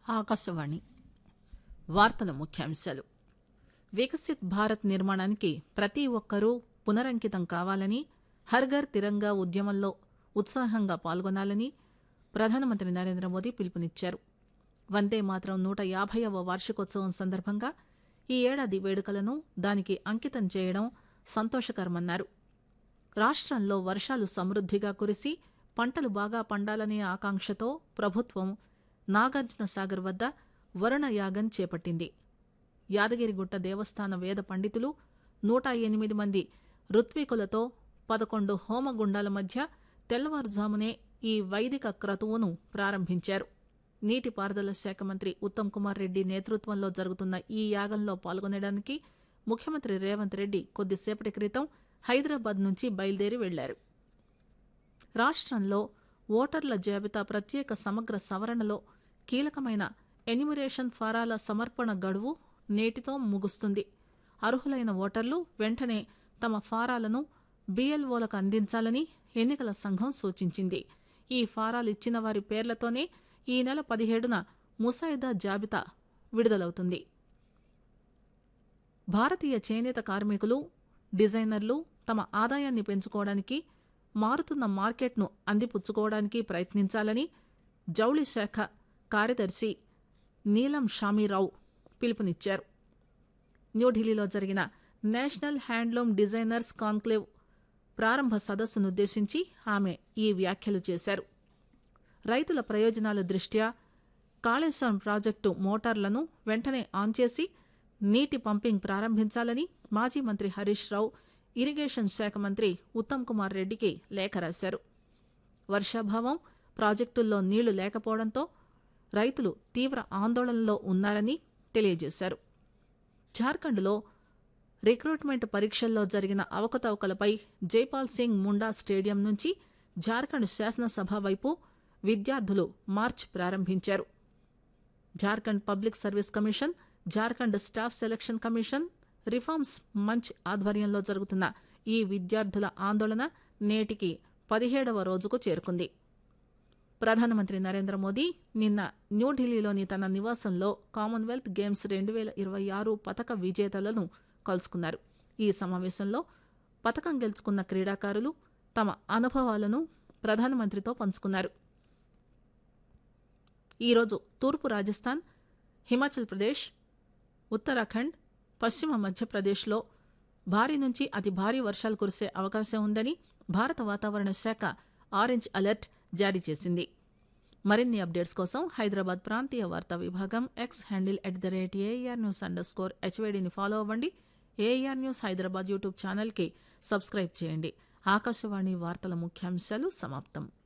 ఆకాశవాణి వార్తల ముఖ్యాంశాలు వికసిత్ భారత్ నిర్మాణానికి ప్రతి ఒక్కరూ పునరంకితం కావాలని హర్ఘర్ తిరంగా ఉద్యమంలో ఉత్సాహంగా పాల్గొనాలని ప్రధానమంత్రి నరేంద్ర మోదీ పిలుపునిచ్చారు వందే మాత్రం నూట యాభైవ వార్షికోత్సవం సందర్భంగా ఈ ఏడాది వేడుకలను దానికి అంకితం చేయడం సంతోషకరమన్నారు రాష్టంలో వర్షాలు సమృద్దిగా కురిసి పంటలు బాగా పండాలనే ఆకాంక్షతో ప్రభుత్వం నాగార్జున సాగర్ వద్ద వరుణ యాగం చేపట్టింది యాదగిరిగుట్ట దేవస్థాన వేద పండితులు నూట ఎనిమిది మంది ఋత్వికులతో పదకొండు హోమగుండాల మధ్య తెల్లవారుజామునే ఈ వైదిక క్రతువును ప్రారంభించారు నీటిపారుదల శాఖ మంత్రి ఉత్తమ్ కుమార్ రెడ్డి నేతృత్వంలో జరుగుతున్న ఈ యాగంలో పాల్గొనడానికి ముఖ్యమంత్రి రేవంత్ రెడ్డి కొద్దిసేపటి క్రితం హైదరాబాద్ నుంచి బయలుదేరి వెళ్లారు రాష్టంలో ఓటర్ల జాబితా ప్రత్యేక సమగ్ర సవరణలో కీలకమైన ఎన్యుమరేషన్ ఫారాల సమర్పణ గడువు నేటితో ముగుస్తుంది అర్హులైన ఓటర్లు వెంటనే తమ ఫారాలను బీఎల్ఓలకు అందించాలని ఎన్నికల సంఘం సూచించింది ఈ ఫారాలు ఇచ్చిన వారి పేర్లతోనే ఈ నెల పదిహేడున ముసాయిదా జాబితా విడుదలవుతుంది భారతీయ చేనేత కార్మికులు డిజైనర్లు తమ ఆదాయాన్ని పెంచుకోవడానికి మారుతున్న మార్కెట్ను అందిపుచ్చుకోవడానికి ప్రయత్నించాలని జౌళి శాఖ కార్యదర్శి నీలం షామీరావు పిలుపునిచ్చారు న్యూఢిల్లీలో జరిగిన నేషనల్ హ్యాండ్లూమ్ డిజైనర్స్ కాన్క్లేవ్ ప్రారంభ సదస్సునుద్దేశించి ఆమె ఈ వ్యాఖ్యలు చేశారు రైతుల ప్రయోజనాల దృష్ట్యా కాళేశ్వరం ప్రాజెక్టు మోటార్లను వెంటనే ఆన్ చేసి నీటి పంపింగ్ ప్రారంభించాలని మాజీ మంత్రి హరీష్ రావు ఇరిగేషన్ శాఖ మంత్రి ఉత్తమ్ కుమార్ రెడ్డికి లేఖ రాశారు వర్షాభావం ప్రాజెక్టుల్లో నీళ్లు లేకపోవడంతో రైతులు తీవ్ర ఆందోళనలో ఉన్నారని తెలియజేశారు జార్ఖండ్లో రిక్రూట్మెంట్ పరీక్షల్లో జరిగిన అవకతవకలపై జైపాల్ సింగ్ ముండా స్టేడియం నుంచి జార్ఖండ్ శాసనసభ వైపు విద్యార్థులు మార్చ్ ప్రారంభించారు Jharkhand public service commission Jharkhand staff selection commission reforms Manch ఆధ్వర్యంలో జరుగుతున్న ఈ విద్యార్థుల ఆందోళన నేటికి పదిహేడవ రోజుకు చేరుకుంది ప్రధానమంత్రి నరేంద్ర మోదీ నిన్న న్యూఢిల్లీలోని తన నివాసంలో కామన్వెల్త్ గేమ్స్ రెండు వేల ఇరవై ఆరు పథక విజేతలను కలుసుకున్నారు ఈ సమావేశంలో పథకం గెలుచుకున్న క్రీడాకారులు తమ అనుభవాలను ప్రధానమంత్రితో పంచుకున్నారు ఈరోజు తూర్పు రాజస్థాన్ హిమాచల్ ప్రదేశ్ ఉత్తరాఖండ్ పశ్చిమ మధ్యప్రదేశ్లో భారీ నుంచి అతి భారీ వర్షాలు కురిసే అవకాశం ఉందని భారత వాతావరణ శాఖ ఆరెంజ్ అలర్ట్ జారీ చేసింది మరిన్ని అప్డేట్స్ కోసం హైదరాబాద్ ప్రాంతీయ వార్తా విభాగం X handle at the rate AR news underscore హెచ్వేడిని ఫాలో అవ్వండి ఏఆర్ న్యూస్ హైదరాబాద్ యూట్యూబ్ ఛానల్కి సబ్స్క్రైబ్ చేయండి ఆకాశవాణి వార్తల ముఖ్యాంశాలు సమాప్తం